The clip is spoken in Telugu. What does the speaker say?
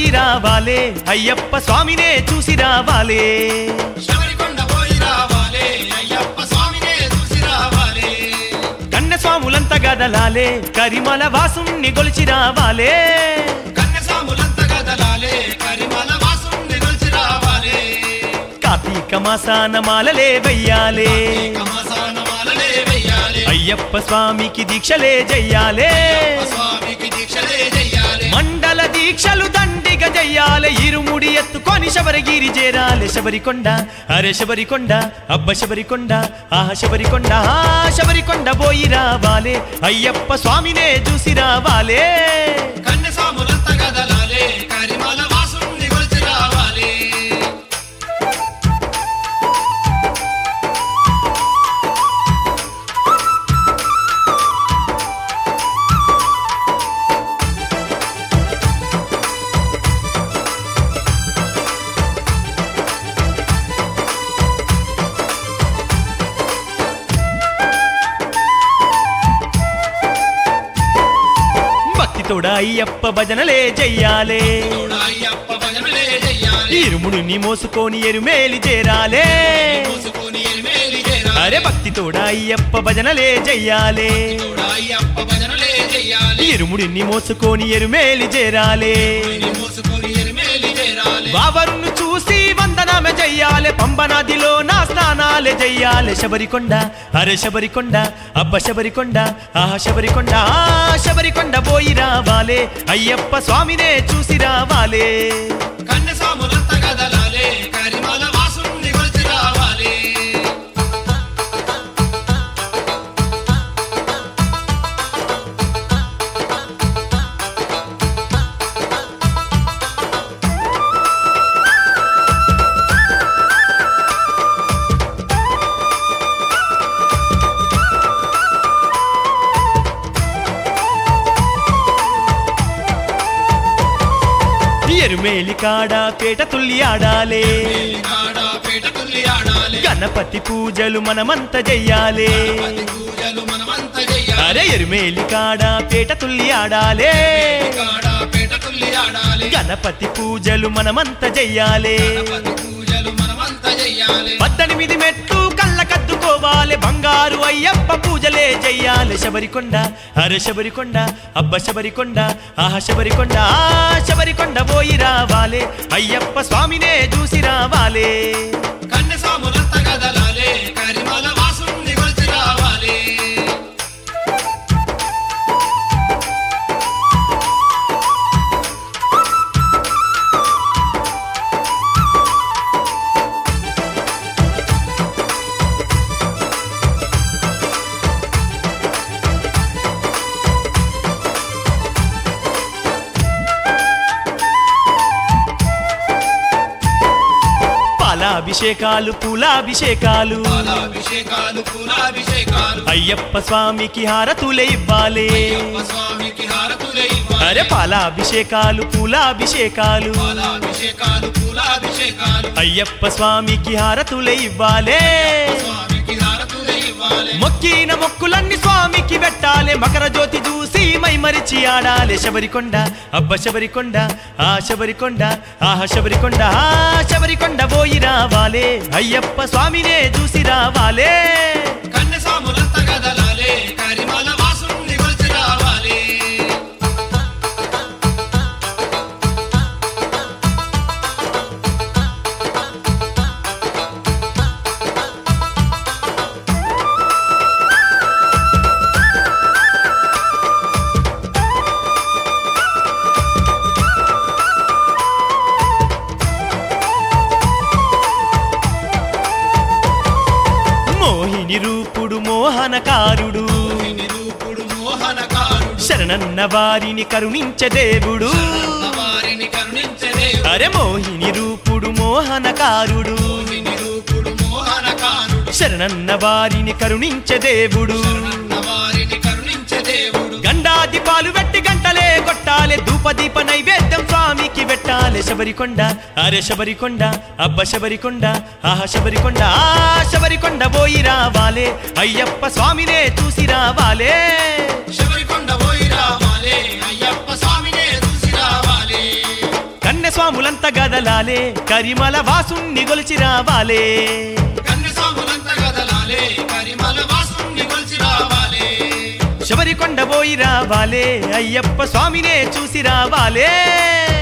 పోయి రావాలే అయ్యప్ప స్వామినే చూసి రావాలే శబరికొండ పోయి రావాలే అయ్యప్ప స్వామినే చూసి రావాలే కన్నె స్వాములంతా గదలాలే కరిమల వాసుణ్ణి గొలిచి రావాలే కన్యసాములంత గదలాలే కరిమల వాసుని కొలిచి రావాలే కార్తీక మాసాన మాలలే వెయ్యాలే కమసాన మాలలే వెయ్యాలి అయ్యప్ప స్వామికి దీక్షలే చెయ్యాలే స్వామికి దీక్షలే చెయ్యాలి మండల దీక్షలు దండిగా చెయ్యాలే ఇరుముడి ఎత్తుకొని శబరిగిరి చేరాలే శబరికొండ అరే శబరికొండ అబ్బ శబరికొండ ఆహ శబరికొండ ఆ శబరికొండ పోయి రావాలే అయ్యప్ప స్వామినే చూసి రావాలే కన్యసాములంత గదలాలే కరిమల వాసుని కొలిచి రావాలి భక్తితోడ అయ్యప్ప భజనలే చెయ్యాలే అయ్యప్ప భజనలే చెయ్యాలి ఇరుముడిని మోసుకొని ఎరుమేలి చేరాలే మోసుకొని ఎలిమేలి చేరాలి అరే భక్తితోడ అయ్యప్ప భజనలే చెయ్యాలే అయ్యప్ప భజనలే చెయ్యాలి ఇరుముడిని మోసుకొని ఎరుమేలి చేరాలే మోసుకొని ఎలిమేలి చేరాలి బావరును చూసి వందనమే చెయ్యాలే పంబ నదిలో నా స్నానాలే చెయ్యాలే శబరికొండ అరే శబరికొండ అబ్బ శబరికొండ ఆహ శబరికొండ ఆ శబరికొండ పోయి రావాలే అయ్యప్ప స్వామినే చూసి రావాలే కన్యసాములంత గదలాలే కరిమల వాసుని కొలిచి రావాలి ఎరుమేలి కాడ పేట తుల్లి ఆడాలే కాడ పేట తుల్లి ఆడాలి గణపతి పూజలు మనమంత చెయ్యాలే పతి పూజలు మనమంత చెయ్యాలి అరే ఎరుమేలి కాడ పేట తుల్లి ఆడాలే కాడ పేట తుల్లి ఆడాలి గణపతి పూజలు మనమంత చెయ్యాలే పతి పూజలు మనమంత చెయ్యాలి పద్దెనిమిది మెట్లు కళ్ళ కద్దుకోవాలి బంగారు అయ్యప్ప పూజలే చెయ్యాలి శబరికొండ అరే శబరికొండ అబ్బ శబరికొండ ఆహ శబరికొండ ఆ శబరికొండ పోయి రావాలి అయ్యప్ప స్వామినే చూసి రావాలి కన్యసాములంత గదలాలే కరిమల వాసుని కొలిచి రావాలి పాలాభిషేకాలు పూలాభిషేకాలు పాలాభిషేకాలు పూలాభిషేకాలు అయ్యప్ప స్వామికి హారతులే ఇవ్వాలి అయ్యప్ప స్వామికి హారతులే ఇవ్వాలి అరే పాలాభిషేకాలు పూలాభిషేకాలు పాలాభిషేకాలు పూలాభిషేకాలు అయ్యప్ప స్వామికి హారతులే ఇవ్వాలే స్వామికి హారతులే ఇవ్వాలి మొక్కిన మొక్కులన్నీ స్వామికి పెట్టాలి మకర జ్యోతి చూసి మై మరిచి ఆడాలి శబరికొండ అబ్బ శబరికొండ ఆ శబరికొండ ఆహ శబరికొండ ఆ శబరికొండ పోయి రావాలే అయ్యప్ప స్వామినే చూసి రావాలే కన్యసాములంత గదలాలే కరిమల వాసుని కొలిచి రావాలి మోహిని రూపుడు మోహనకారుడు నిరూపుడు మోహనకారుడు శరణన్న వారిని కరుణించే దేవుడు వారిని కరుణించదే అరే మోహిని రూపుడు మోహనకారుడు నిరూపుడు మోహనకారుడు శరణన్న వారిని కరుణించే దేవుడు వారిని కరుణించే దేవుడు గండాది పాలు వెట్టి గంటలే కొట్టాలే ధూపదీప నైవేద్యం స్వామికి పెట్టాలే శబరికొండ అరే శబరికొండ అబ్బ శబరికొండ ఆహ శబరికొండ ఆ శబరికొండ పోయి రావాలే అయ్యప్ప స్వామినే చూసి రావాలే శబరికొండ పోయి రావాలి అయ్యప్ప స్వామినే చూసి రావాలి కన్నె స్వాములంత గదలాలే కరిమల వాసుణ్ణి గొలిచి రావాలే కన్య స్వాములంత గదలాలే కరిమల వాసుని కొలిచి రావాలే శబరికొండ పోయి రావాలే అయ్యప్ప స్వామినే చూసి రావాలే